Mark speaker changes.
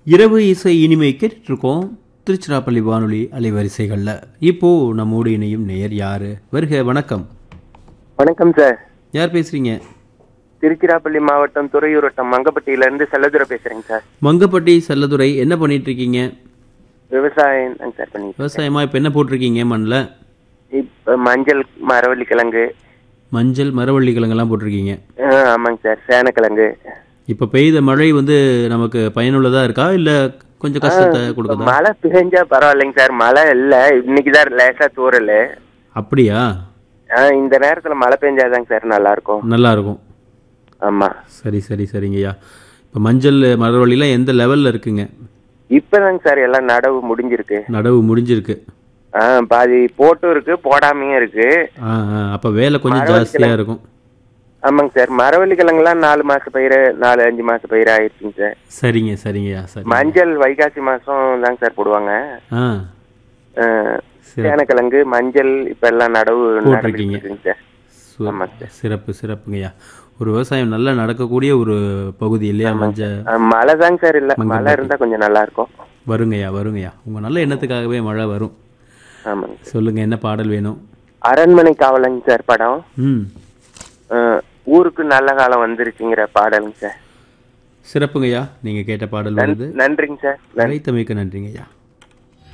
Speaker 1: இரவு இசை இனிமை கேட்டுட்ருக்கோம் திருச்சிராப்பள்ளி வானொலி அலைவரிசைகளில் இப்போ நம்மோடு இணையும் நேயர் யாரு வருக வணக்கம்
Speaker 2: வணக்கம் சார்
Speaker 1: யார் பேசுறீங்க
Speaker 2: திருச்சிராப்பள்ளி மாவட்டம் துறையூர் வட்டம் மங்கப்பட்டியில இருந்து செல்லதுரை பேசுறேங்க சார்
Speaker 1: மங்கப்பட்டி செல்லதுரை என்ன பண்ணிட்டு இருக்கீங்க
Speaker 2: விவசாயம் தாங்க சார் பண்ணி
Speaker 1: விவசாயமா இப்போ என்ன போட்டிருக்கீங்க மண்ணில்
Speaker 2: இப்ப மஞ்சள் மரவள்ளி கிழங்கு
Speaker 1: மஞ்சள் மரவள்ளி கிழங்கெல்லாம் போட்டிருக்கீங்க
Speaker 2: ஆ, ஆமாங்க சார் சேனக்கிழங்கு
Speaker 1: இப்போ பெய்த மழை வந்து நமக்கு பயனுள்ளதா இருக்கா இல்லை கொஞ்சம் கஷ்டத்தை கொடுக்குதா
Speaker 2: மழை பெஞ்சா பரவாயில்லைங்க சார் மழை இல்ல இன்னைக்குதான் லேசா தூரல்
Speaker 1: அப்படியா
Speaker 2: ஆ, இந்த நேரத்துல மழை பெஞ்சாதாங்க சார் நல்லா இருக்கும்
Speaker 1: நல்லா இருக்கும்
Speaker 2: ஆமா
Speaker 1: சரி சரி சரிங்கய்யா இப்போ மஞ்சள் மரவள்ளிலாம் எந்த லெவலில் இருக்குங்க
Speaker 2: இப்பதாங்க சார் எல்லாம் நடவு முடிஞ்சிருக்கு
Speaker 1: நடவு முடிஞ்சிருக்கு
Speaker 2: ஆ, பாதி போட்டும் இருக்கு போடாமையும் இருக்கு
Speaker 1: ஆ ஆ அப்போ வேலை கொஞ்சம்
Speaker 2: மரவள்ளி
Speaker 1: ஜாஸ்தியாக இருக்கும்
Speaker 2: ஆமாங்க சார் மரவள்ளி கிழங்குலாம் நாலு மாச பயிர் நாலு அஞ்சு மாச பயிர் ஆயிடுச்சுங்க சார்
Speaker 1: சரிங்க சரிங்கய்யா சரி
Speaker 2: மஞ்சள் வைகாசி மாசம் தாங்க சார் போடுவாங்க
Speaker 1: ஆ
Speaker 2: அஹ்,
Speaker 1: சரி.
Speaker 2: சேனக்கிழங்கு மஞ்சள் இப்ப எல்லாம் நடவு
Speaker 1: போட்டிருக்கீங்க.
Speaker 2: நடந்துட்டு இருக்குங்க சார்
Speaker 1: சு-
Speaker 2: ஆமாங்க சார்.
Speaker 1: சிறப்பு சிறப்புங்கய்யா ஒரு விவசாயம் நல்லா நடக்கக்கூடிய ஒரு பகுதி இல்லையா மஞ்சள்
Speaker 2: அஹ், மழை தாங்க சார் இல்ல
Speaker 1: மங்கம்பட்டி.
Speaker 2: மழை இருந்தா கொஞ்சம் நல்லா இருக்கும்
Speaker 1: வருங்கய்யா வருங்கய்யா உங்கள் நல்ல எண்ணத்துக்காகவே மழை வரும்
Speaker 2: ஆமாங்க
Speaker 1: சொல்லுங்க என்ன பாடல் வேணும்
Speaker 2: அரண்மனை காவலங்க சார் படம்
Speaker 1: ம்
Speaker 2: அஹ், ஊருக்கு நல்ல காலம் வந்துருச்சுங்கிற பாடலுங்க சார்
Speaker 1: சிறப்புங்கய்யா நீங்கள் கேட்ட பாடல் வருது
Speaker 2: நன்றிங்க சார் நன்றி
Speaker 1: அழைத்தமைக்கு நன்றிங்கய்யா